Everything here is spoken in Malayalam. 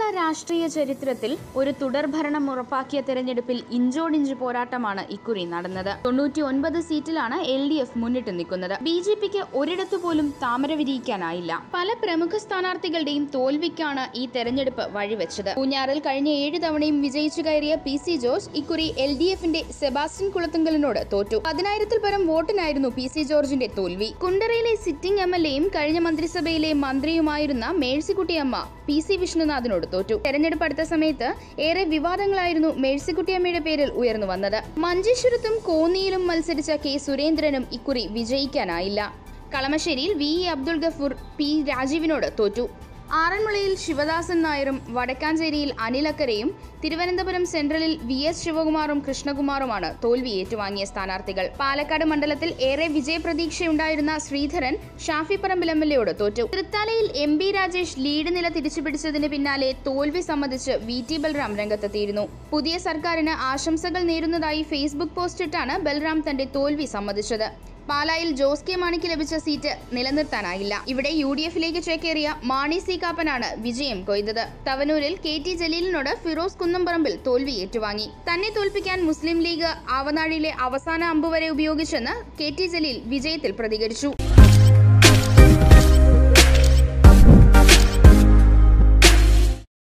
രാഷ്ട്രീയ ചരിത്രത്തിൽ ഒരു തുടർഭരണം ഉറപ്പാക്കിയ തെരഞ്ഞെടുപ്പിൽ ഇഞ്ചോടിഞ്ച് പോരാട്ടമാണ് ഇക്കുറി നടന്നത് തൊണ്ണൂറ്റി ഒൻപത് സീറ്റിലാണ് എൽ ഡി എഫ് മുന്നിട്ട് നിൽക്കുന്നത് ബി ജെ പിക്ക് ഒരിടത്തു പോലും താമര വിരിയിക്കാനായില്ല പല പ്രമുഖ സ്ഥാനാർത്ഥികളുടെയും തോൽവിക്കാണ് ഈ തെരഞ്ഞെടുപ്പ് വഴിവെച്ചത് പൂഞ്ഞാറിൽ കഴിഞ്ഞ ഏഴ് തവണയും വിജയിച്ചു കയറിയ പി സി ജോർജ് ഇക്കുറി എൽ ഡി എഫിന്റെ സെബാസ്റ്റ്യൻ കുളത്തുങ്കലിനോട് തോറ്റു പതിനായിരത്തിൽ പരം വോട്ടിനായിരുന്നു പി സി ജോർജിന്റെ തോൽവി കുണ്ടറയിലെ സിറ്റിംഗ് എം എൽ എയും കഴിഞ്ഞ മന്ത്രിസഭയിലെ മന്ത്രിയുമായിരുന്ന മേഴ്സിക്കുട്ടിയമ്മ പി സി വിഷ്ണുനാഥിനോട് തോറ്റു തെരഞ്ഞെടുപ്പ് അടുത്ത സമയത്ത് ഏറെ വിവാദങ്ങളായിരുന്നു മേഴ്സിക്കുട്ടിയമ്മയുടെ പേരിൽ ഉയർന്നു വന്നത് മഞ്ചേശ്വരത്തും കോന്നിയിലും മത്സരിച്ച കെ സുരേന്ദ്രനും ഇക്കുറി വിജയിക്കാനായില്ല കളമശ്ശേരിയിൽ V E Abdul Gafoor P രാജീവിനോട് തോറ്റു ആറന്മുളയിൽ ശിവദാസൻ നായരും വടക്കാഞ്ചേരിയിൽ അനിലക്കരയും തിരുവനന്തപുരം സെൻട്രലിൽ വി എസ് ശിവകുമാറും കൃഷ്ണകുമാറുമാണ് തോൽവി ഏറ്റുവാങ്ങിയ സ്ഥാനാർത്ഥികൾ പാലക്കാട് മണ്ഡലത്തിൽ ഏറെ വിജയപ്രതീക്ഷയുണ്ടായിരുന്ന ശ്രീധരൻ ഷാഫി പറമ്പിൽ എം എൽ എയോട് തോറ്റു തൃത്താലയിൽ എം ബി രാജേഷ് ലീഡ് നില തിരിച്ചുപിടിച്ചതിന് പിന്നാലെ തോൽവി സംബന്ധിച്ച് വി ടി ബൽറാം രംഗത്തെത്തിയിരുന്നു പുതിയ സർക്കാരിന് ആശംസകൾ നേരുന്നതായി ഫേസ്ബുക്ക് പോസ്റ്റിട്ടാണ് ബൽറാം തന്റെ തോൽവി സമ്മതിച്ചത് പാലായിൽ ജോസ് കെ മാണിക്ക് ലഭിച്ച സീറ്റ് നിലനിർത്താനായില്ല ഇവിടെ യു ഡി എഫിലേക്ക് ചേക്കേറിയ മാണി സി കാപ്പനാണ് വിജയം കൊയ്തത് തവനൂരിൽ കെ ടി ജലീലിനോട് ഫിറോസ് കുന്നംപറമ്പിൽ തോൽവി ഏറ്റുവാങ്ങി തന്നെ തോൽപ്പിക്കാൻ മുസ്ലിം ലീഗ് ആവനാഴിയിലെ അവസാന അമ്പ് വരെ ഉപയോഗിച്ചെന്ന് കെ ടി ജലീൽ വിജയത്തിൽ പ്രതികരിച്ചു